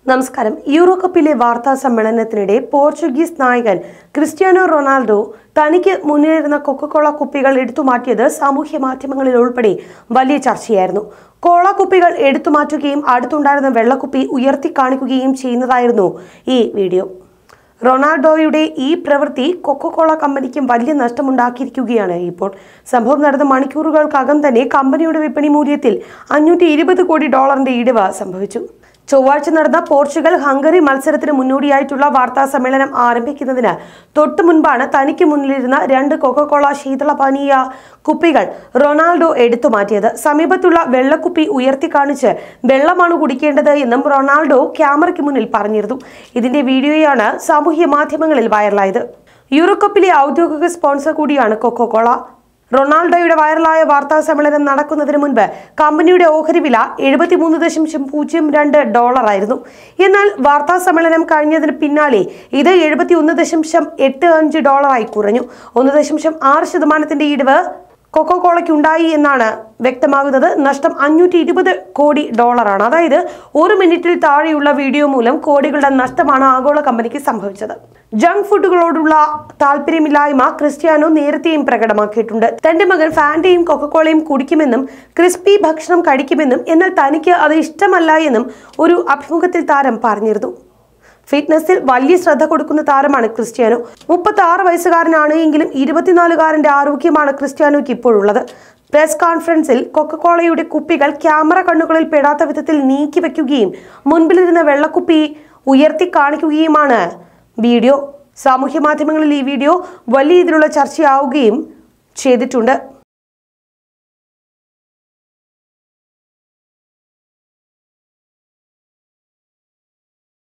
നമസ്കാരം യൂറോ കപ്പിലെ വാർത്താ സമ്മേളനത്തിനിടെ പോർച്ചുഗീസ് നായകൻ ക്രിസ്ത്യാനോ റൊണാൾഡോ തനിക്ക് മുന്നിലിരുന്ന കൊക്കക്കോള കുപ്പികൾ എടുത്തുമാറ്റിയത് സാമൂഹ്യ മാധ്യമങ്ങളിൽ ഉൾപ്പെടെ വലിയ ചർച്ചയായിരുന്നു കോള കുപ്പികൾ എടുത്തുമാറ്റുകയും അടുത്തുണ്ടായിരുന്ന വെള്ളക്കുപ്പി ഉയർത്തി കാണിക്കുകയും ചെയ്യുന്നതായിരുന്നു ഈ വീഡിയോ റൊണാൾഡോയുടെ ഈ പ്രവൃത്തി കൊക്കക്കോള കമ്പനിക്കും വലിയ നഷ്ടമുണ്ടാക്കിയിരിക്കുകയാണ് ഇപ്പോൾ സംഭവം നടന്ന മണിക്കൂറുകൾക്കകം തന്നെ കമ്പനിയുടെ വിപണി മൂല്യത്തിൽ അഞ്ഞൂറ്റി ഇരുപത് കോടി ഡോളറിന്റെ ഇടിവ് സംഭവിച്ചു ചൊവ്വാഴ്ച നടന്ന പോർച്ചുഗൽ ഹംഗറി മത്സരത്തിന് മുന്നോടിയായിട്ടുള്ള വാർത്താ സമ്മേളനം ആരംഭിക്കുന്നതിന് തൊട്ടു മുൻപാണ് തനിക്ക് മുന്നിലിരുന്ന രണ്ട് കൊക്കക്കോള ശീതളപാനീയ കുപ്പികൾ റൊണാൾഡോ എടുത്തു മാറ്റിയത് സമീപത്തുള്ള വെള്ളക്കുപ്പി ഉയർത്തി കാണിച്ച് വെള്ളമാണ് കുടിക്കേണ്ടത് എന്നും റൊണാൾഡോ ക്യാമറയ്ക്ക് മുന്നിൽ പറഞ്ഞിരുന്നു ഇതിന്റെ വീഡിയോയാണ് സാമൂഹ്യ മാധ്യമങ്ങളിൽ വൈറലായത് യൂറോ കപ്പിലെ ഔദ്യോഗിക സ്പോൺസർ കൂടിയാണ് കൊക്കോകോള റൊണാൾഡോയുടെ വൈറലായ വാർത്താ സമ്മേളനം നടക്കുന്നതിന് മുൻപ് കമ്പനിയുടെ ഓഹരി വില എഴുപത്തിമൂന്ന് ദശാംശം പൂജ്യം രണ്ട് ഡോളറായിരുന്നു എന്നാൽ വാർത്താ സമ്മേളനം കഴിഞ്ഞതിന് പിന്നാലെ ഇത് എഴുപത്തി ഒന്ന് ദശാംശം എട്ട് അഞ്ച് ഡോളറായി കുറഞ്ഞു ഒന്ന് ദശാംശം ആറ് ശതമാനത്തിന്റെ ഇടിവ് കൊക്കോകോളയ്ക്ക് ഉണ്ടായി എന്നാണ് വ്യക്തമാകുന്നത് നഷ്ടം അഞ്ഞൂറ്റി ഇരുപത് കോടി ഡോളറാണ് അതായത് ഒരു മിനിറ്റിൽ താഴെയുള്ള വീഡിയോ മൂലം കോടികളുടെ നഷ്ടമാണ് ആഗോള കമ്പനിക്ക് സംഭവിച്ചത് ജങ്ക് ഫുഡുകളോടുള്ള താല്പര്യമില്ലായ്മ ക്രിസ്ത്യാനോ നേരത്തെയും പ്രകടമാക്കിയിട്ടുണ്ട് തന്റെ മകൻ ഫാന്റയും കൊക്കക്കോളയും കുടിക്കുമെന്നും ക്രിസ്പി ഭക്ഷണം കഴിക്കുമെന്നും എന്നാൽ തനിക്ക് അത് ഇഷ്ടമല്ല എന്നും ഒരു അഭിമുഖത്തിൽ താരം പറഞ്ഞിരുന്നു ഫിറ്റ്നസിൽ വലിയ ശ്രദ്ധ കൊടുക്കുന്ന താരമാണ് ക്രിസ്ത്യാനോ മുപ്പത്തി ആറ് വയസ്സുകാരനാണ് എങ്കിലും ഇരുപത്തിനാലുകാരന്റെ ആരോഗ്യമാണ് ക്രിസ്ത്യാനോയ്ക്ക് ഇപ്പോഴുള്ളത് പ്രസ് കോൺഫറൻസിൽ കൊക്കക്കോളയുടെ കുപ്പികൾ ക്യാമറ കണ്ണുകളിൽ പെടാത്ത വിധത്തിൽ നീക്കി വെക്കുകയും മുൻപിലിരുന്ന വെള്ളക്കുപ്പി ഉയർത്തി കാണിക്കുകയുമാണ് വീഡിയോ സാമൂഹ്യ മാധ്യമങ്ങളിൽ ഈ വീഡിയോ വലിയ രീതിയിലുള്ള ചർച്ചയാവുകയും ചെയ്തിട്ടുണ്ട്